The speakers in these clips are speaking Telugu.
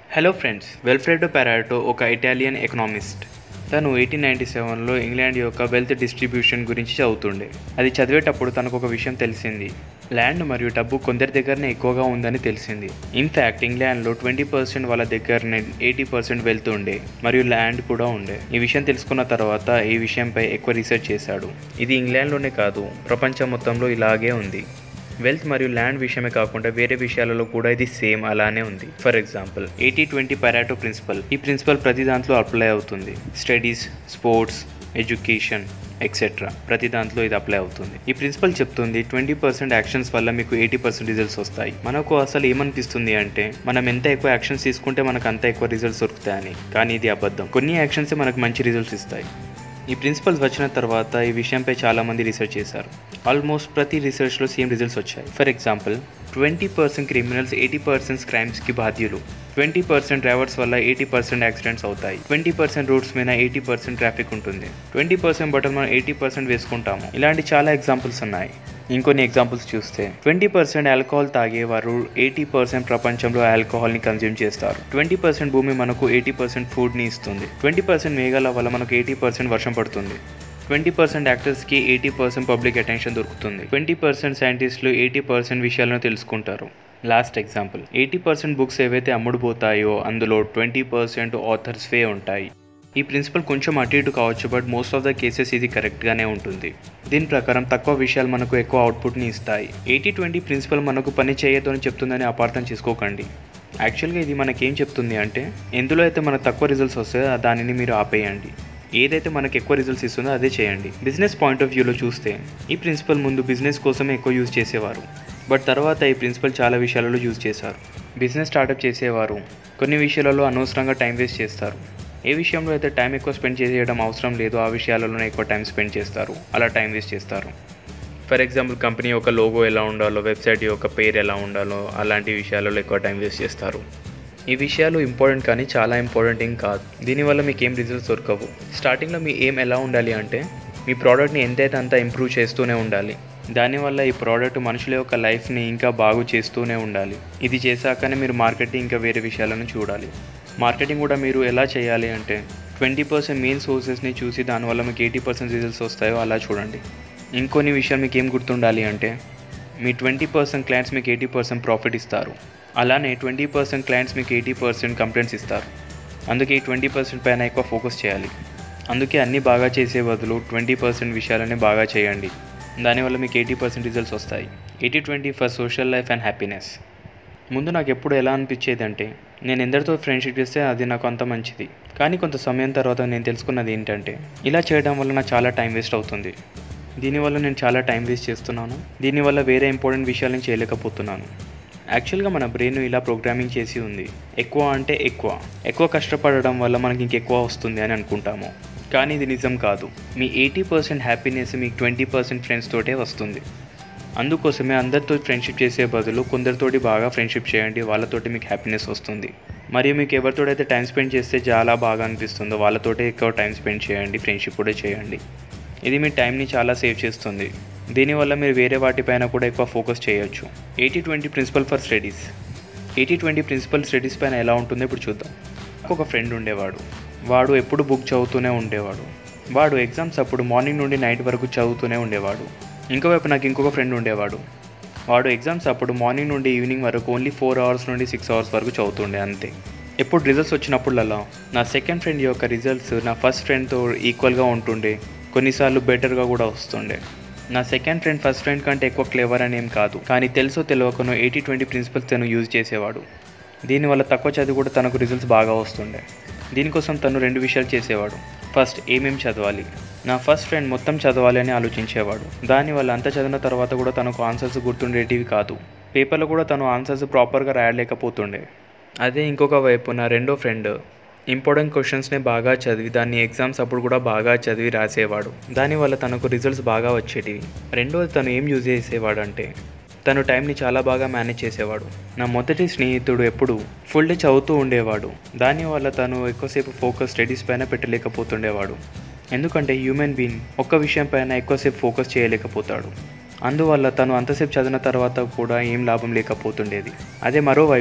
హలో ఫ్రెండ్స్ వెల్ఫ్రెడో పెరాటో ఒక ఇటాలియన్ ఎకనామిస్ట్ తను ఎయిటీన్ నైంటీ సెవెన్లో ఇంగ్లాండ్ యొక్క వెల్త్ డిస్ట్రిబ్యూషన్ గురించి చదువుతుండే అది చదివేటప్పుడు తనకు ఒక విషయం తెలిసింది ల్యాండ్ మరియు డబ్బు కొందరి దగ్గరనే ఎక్కువగా ఉందని తెలిసింది ఇన్ఫ్యాక్ట్ ఇంగ్లాండ్లో ట్వంటీ పర్సెంట్ వాళ్ళ దగ్గరనే ఎయిటీ పర్సెంట్ వెల్త్ ఉండే మరియు ల్యాండ్ కూడా ఉండే ఈ విషయం తెలుసుకున్న తర్వాత ఈ విషయంపై ఎక్కువ రీసెర్చ్ చేశాడు ఇది ఇంగ్లాండ్లోనే కాదు ప్రపంచం మొత్తంలో ఇలాగే ఉంది వెల్త్ మరియు ల్యాండ్ విషయమే కాకుండా వేరే విషయాలలో కూడా ఇది సేమ్ అలానే ఉంది for example eighty twenty Pareto principle ఈ ప్రిన్సిపల్ ప్రతి దాంట్లో అప్లై అవుతుంది స్టడీస్ స్పోర్ట్స్ ఎడ్యుకేషన్ ఎక్సెట్రా ప్రతి దాంట్లో ఇది అప్లై అవుతుంది ఈ ప్రిన్సిపల్ చెప్తుంది ట్వంటీ పర్సెంట్ యాక్షన్స్ వల్ల మీకు ఎయిటీ పర్సెంట్ రిజల్ట్స్ వస్తాయి మనకు అసలు ఏమనిపిస్తుంది అంటే మనం ఎంత ఎక్కువ యాక్షన్స్ తీసుకుంటే మనకు అంత ఎక్కువ రిజల్ట్స్ దొరుకుతాయని కానీ ఇది అబద్ధం కొన్ని యాక్షన్సే మనకు మంచి రిజల్ట్స్ ఇస్తాయి ఈ ప్రిన్సిపల్స్ వచ్చిన తర్వాత ఈ విషయంపై చాలామంది రీసెర్చ్ చేశారు ఆల్మోస్ట్ ప్రతి రీసెర్చ్లో సేమ్ రిజల్ట్స్ వచ్చాయి for example twenty percent criminals eighty percent క్రైమ్స్కి బాధ్యులు ట్వంటీ పర్సెంట్ డ్రైవర్స్ వల్ల ఎయిటీ పర్సెంట్ యాక్సిడెంట్స్ అవుతాయి ట్వంటీ పర్సెంట్ రోడ్స్ మీద ఎయిటీ పర్సెంట్ ట్రాఫిక్ ఉంటుంది ట్వంటీ పర్సెంట్ బట్టలు మనం ఎయిటీ పర్సెంట్ వేసుకుంటాము ఇలాంటి చాలా ఎగ్జాంపుల్స్ ఉన్నాయి ఇంకొన్ని ఎగ్జాంపుల్స్ చూస్తే ట్వంటీ పర్సెంట్ ఆల్కహాల్ తాగేవారు ఎయిటీ పర్సెంట్ ప్రపంచంలో ఆల్కహాల్ని కన్జ్యూమ్ చేస్తారు ట్వంటీ పర్సెంట్ భూమి మనకు ఎయిటీ పర్సెంట్ ఫుడ్ని ఇస్తుంది ట్వంటీ పర్సెంట్ మేఘాల వల్ల మనకు ఎయిటీ పర్సెంట్ వర్షం పడుతుంది ట్వంటీ పర్సెంట్ యాక్టర్స్కి ఎయిటీ పర్సెంట్ పబ్లిక్ అటెన్షన్ దొరుకుతుంది ట్వంటీ పర్సెంట్ సైంటిస్టులు ఎయిటీ పర్సెంట్ విషయాలను తెలుసుకుంటారు last example eighty percent books ఏవైతే అమ్ముడుపోతాయో అందులో ట్వంటీ పర్సెంట్ ఆథర్స్వే ఉంటాయి ఈ ప్రిన్సిపల్ కొంచెం అటు ఇటు కావచ్చు but most of the cases ఇది కరెక్ట్గానే ఉంటుంది దీని ప్రకారం తక్కువ విషయాలు మనకు ఎక్కువ అవుట్పుట్ని ఇస్తాయి ఎయిటీ ట్వంటీ ప్రిన్సిపల్ మనకు పని చేయొద్దు అని చెప్తుందని అపార్థం చేసుకోకండి యాక్చువల్గా ఇది మనకేం చెప్తుంది అంటే ఎందులో అయితే మనకు తక్కువ రిజల్ట్స్ వస్తాయో దానిని మీరు ఆపేయండి ఏదైతే మనకు ఎక్కువ రిజల్ట్స్ ఇస్తుందో అదే చేయండి బిజినెస్ పాయింట్ ఆఫ్ వ్యూలో చూస్తే ఈ ప్రిన్సిపల్ ముందు బిజినెస్ కోసమే ఎక్కువ యూజ్ చేసేవారు బట్ తర్వాత ఈ ప్రిన్సిపల్ చాలా విషయాలలో యూజ్ చేశారు బిజినెస్ స్టార్టప్ చేసేవారు కొన్ని విషయాలలో అనవసరంగా టైం వేస్ట్ చేస్తారు ఏ విషయంలో అయితే టైం ఎక్కువ స్పెండ్ చేయడం అవసరం లేదు ఆ విషయాలలోనే ఎక్కువ టైం స్పెండ్ చేస్తారు అలా టైం వేస్ట్ చేస్తారు ఫర్ ఎగ్జాంపుల్ కంపెనీ యొక్క లోగో ఎలా ఉండాలో వెబ్సైట్ యొక్క పేరు ఎలా ఉండాలో అలాంటి విషయాలలో ఎక్కువ టైం వేస్ట్ చేస్తారు ఈ విషయాలు ఇంపార్టెంట్ కానీ చాలా ఇంపార్టెంట్ ఏం కాదు దీనివల్ల మీకు ఏం రిజల్ట్స్ దొరకవు స్టార్టింగ్లో మీ ఏం ఎలా ఉండాలి అంటే మీ ప్రోడక్ట్ని ఎంతైతే అంత ఇంప్రూవ్ చేస్తూనే ఉండాలి దానివల్ల ఈ ప్రోడక్ట్ మనుషుల యొక్క లైఫ్ని ఇంకా బాగు చేస్తూనే ఉండాలి ఇది చేశాకనే మీరు మార్కెటింగ్ ఇంకా వేరే విషయాలను చూడాలి మార్కెటింగ్ కూడా మీరు ఎలా చేయాలి అంటే ట్వంటీ పర్సెంట్ మెయిన్ సోర్సెస్ని చూసి దానివల్ల మీకు ఎయిటీ పర్సెంట్ రిజల్ట్స్ వస్తాయో అలా చూడండి ఇంకొన్ని విషయాలు మీకు ఏం గుర్తుండాలి అంటే మీ ట్వంటీ పర్సెంట్ క్లయింట్స్ మీకు ఎయిటీ పర్సెంట్ ప్రాఫిట్ ఇస్తారు అలానే ట్వంటీ పర్సెంట్ క్లయింట్స్ మీకు ఎయిటీ పర్సెంట్ కంప్లైంట్స్ ఇస్తారు అందుకే ఈ ట్వంటీ పర్సెంట్ పైన ఎక్కువ ఫోకస్ చేయాలి అందుకే అన్నీ బాగా చేసే బదులు ట్వంటీ పర్సెంట్ విషయాలని బాగా చేయండి దానివల్ల మీకు ఎయిటీ పర్సెంట్ రిజల్ట్స్ వస్తాయి eighty twenty for social life and happiness ముందు నాకు ఎప్పుడు ఎలా అనిపించేది అంటే నేను ఎందరితో ఫ్రెండ్షిప్ చేస్తే అది నాకు అంత మంచిది కానీ కొంత సమయం తర్వాత నేను తెలుసుకున్నది ఏంటంటే ఇలా చేయడం వల్ల నాకు చాలా టైం వేస్ట్ అవుతుంది దీనివల్ల నేను చాలా టైం వేస్ట్ చేస్తున్నాను దీనివల్ల వేరే ఇంపార్టెంట్ విషయాలను చేయలేకపోతున్నాను యాక్చువల్గా మన బ్రెయిన్ ఇలా ప్రోగ్రామింగ్ చేసి ఉంది ఎక్కువ అంటే ఎక్కువ ఎక్కువ కష్టపడడం వల్ల మనకి ఇంకెక్కువ వస్తుంది అని అనుకుంటాము కానీ ఇది నిజం కాదు మీ ఎయిటీ పర్సెంట్ హ్యాపీనెస్ మీకు ట్వంటీ పర్సెంట్ ఫ్రెండ్స్ తోటే వస్తుంది అందుకోసమే అందరితో ఫ్రెండ్షిప్ చేసే బదులు కొందరితోటి బాగా ఫ్రెండ్షిప్ చేయండి వాళ్ళతోటి మీకు హ్యాపీనెస్ వస్తుంది మరియు మీకు ఎవరితోడైతే టైం స్పెండ్ చేస్తే చాలా బాగా అనిపిస్తుందో వాళ్ళతోటే ఎక్కువ టైం స్పెండ్ చేయండి ఫ్రెండ్షిప్ కూడా చేయండి ఇది మీ టైంని చాలా సేవ్ చేస్తుంది దీనివల్ల మీరు వేరే వాటిపైన కూడా ఎక్కువ ఫోకస్ చేయొచ్చు eighty twenty principle for studies eighty twenty principle studies పైన ఎలా ఉంటుందో ఇప్పుడు చూద్దాం ఒక ఫ్రెండ్ ఉండేవాడు వాడు ఎప్పుడు బుక్ చదువుతూనే ఉండేవాడు వాడు ఎగ్జామ్స్ అప్పుడు మార్నింగ్ నుండి నైట్ వరకు చదువుతూనే ఉండేవాడు ఇంకోవైపు నాకు ఇంకొక ఫ్రెండ్ ఉండేవాడు వాడు ఎగ్జామ్స్ అప్పుడు మార్నింగ్ నుండి ఈవినింగ్ వరకు ఓన్లీ ఫోర్ అవర్స్ నుండి సిక్స్ అవర్స్ వరకు చదువుతుండే అంతే ఎప్పుడు రిజల్ట్స్ వచ్చినప్పుడల్లా నా సెకండ్ ఫ్రెండ్ యొక్క రిజల్ట్స్ నా ఫస్ట్ ఫ్రెండ్తో ఈక్వల్గా ఉంటుండే కొన్నిసార్లు బెటర్గా కూడా వస్తుండే నా సెకండ్ ఫ్రెండ్ ఫస్ట్ ఫ్రెండ్ కంటే ఎక్కువ క్లేవర్ అని ఏం కాదు కానీ తెలుసో తెలియకనో ఎయిటీ ట్వంటీ ప్రిన్సిపల్స్ తను యూజ్ చేసేవాడు దీనివల్ల తక్కువ చదివి కూడా తనకు రిజల్ట్స్ బాగా వస్తుండే దీనికోసం తను రెండు విషయాలు చేసేవాడు ఫస్ట్ ఏమేం చదవాలి నా ఫస్ట్ ఫ్రెండ్ మొత్తం చదవాలి అని ఆలోచించేవాడు దానివల్ల అంత చదివిన తర్వాత కూడా తనకు ఆన్సర్స్ గుర్తుండేటివి కాదు పేపర్లో కూడా తను ఆన్సర్స్ ప్రాపర్గా రాయలేకపోతుండే అదే ఇంకొక వైపు నా రెండో ఫ్రెండ్ ఇంపార్టెంట్ క్వశ్చన్స్ని బాగా చదివి దాన్ని ఎగ్జామ్స్ అప్పుడు కూడా బాగా చదివి రాసేవాడు దానివల్ల తనకు రిజల్ట్స్ బాగా వచ్చేటివి రెండోది తను ఏం యూజ్ చేసేవాడు అంటే తను టైంని చాలా బాగా మేనేజ్ చేసేవాడు నా మొదటి స్నేహితుడు ఎప్పుడు ఫుల్ డే చదువుతూ ఉండేవాడు దానివల్ల తను ఎక్కువసేపు ఫోకస్ స్టడీస్ పైన పెట్టలేకపోతుండేవాడు ఎందుకంటే హ్యూమన్ బీయింగ్ ఒక్క విషయం పైన ఎక్కువసేపు ఫోకస్ చేయలేకపోతాడు అందువల్ల తను అంతసేపు చదివిన తర్వాత కూడా ఏం లాభం లేకపోతుండేది అదే మరోవైపు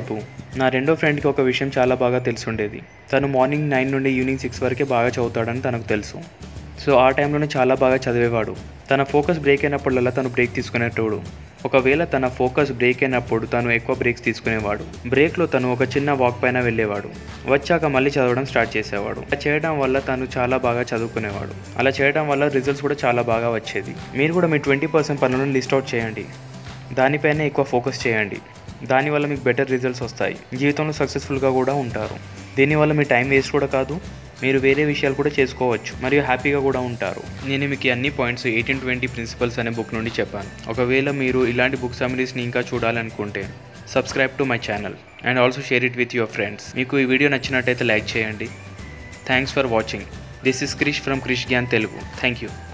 నా రెండో ఫ్రెండ్కి ఒక విషయం చాలా బాగా తెలుసుండేది తను మార్నింగ్ నైన్ నుండి ఈవినింగ్ సిక్స్ వరకే బాగా చదువుతాడని తనకు తెలుసు సో ఆ టైంలోనే చాలా బాగా చదివేవాడు తన ఫోకస్ బ్రేక్ అయినప్పుడల్లా తను బ్రేక్ తీసుకునేటోడు ఒకవేళ తన ఫోకస్ బ్రేక్ అయినప్పుడు తను ఎక్కువ బ్రేక్స్ తీసుకునేవాడు బ్రేక్లో తను ఒక చిన్న వాక్ పైన వెళ్ళేవాడు వచ్చాక మళ్ళీ చదవడం స్టార్ట్ చేసేవాడు అలా చేయడం వల్ల తను చాలా బాగా చదువుకునేవాడు అలా చేయడం వల్ల రిజల్ట్స్ కూడా చాలా బాగా వచ్చేది మీరు కూడా మీ ట్వంటీ పర్సెంట్ పనులను లిస్ట్ అవుట్ చేయండి దానిపైనే ఎక్కువ ఫోకస్ చేయండి దానివల్ల మీకు బెటర్ రిజల్ట్స్ వస్తాయి జీవితంలో సక్సెస్ఫుల్గా కూడా ఉంటారు దీనివల్ల మీ టైం వేస్ట్ కూడా కాదు మీరు వేరే విషయాలు కూడా చేసుకోవచ్చు మరియు హ్యాపీగా కూడా ఉంటారు నేను మీకు ఈ అన్ని పాయింట్స్ ఎయిటీన్ ట్వంటీ ప్రిన్సిపల్స్ అనే బుక్ నుండి చెప్పాను ఒకవేళ మీరు ఇలాంటి బుక్ సమిరీస్ని ఇంకా చూడాలనుకుంటే subscribe to my channel and also share it with your friends మీకు ఈ వీడియో నచ్చినట్టయితే లైక్ చేయండి thanks for watching this is Krish from Krish Gyan Telugu thank you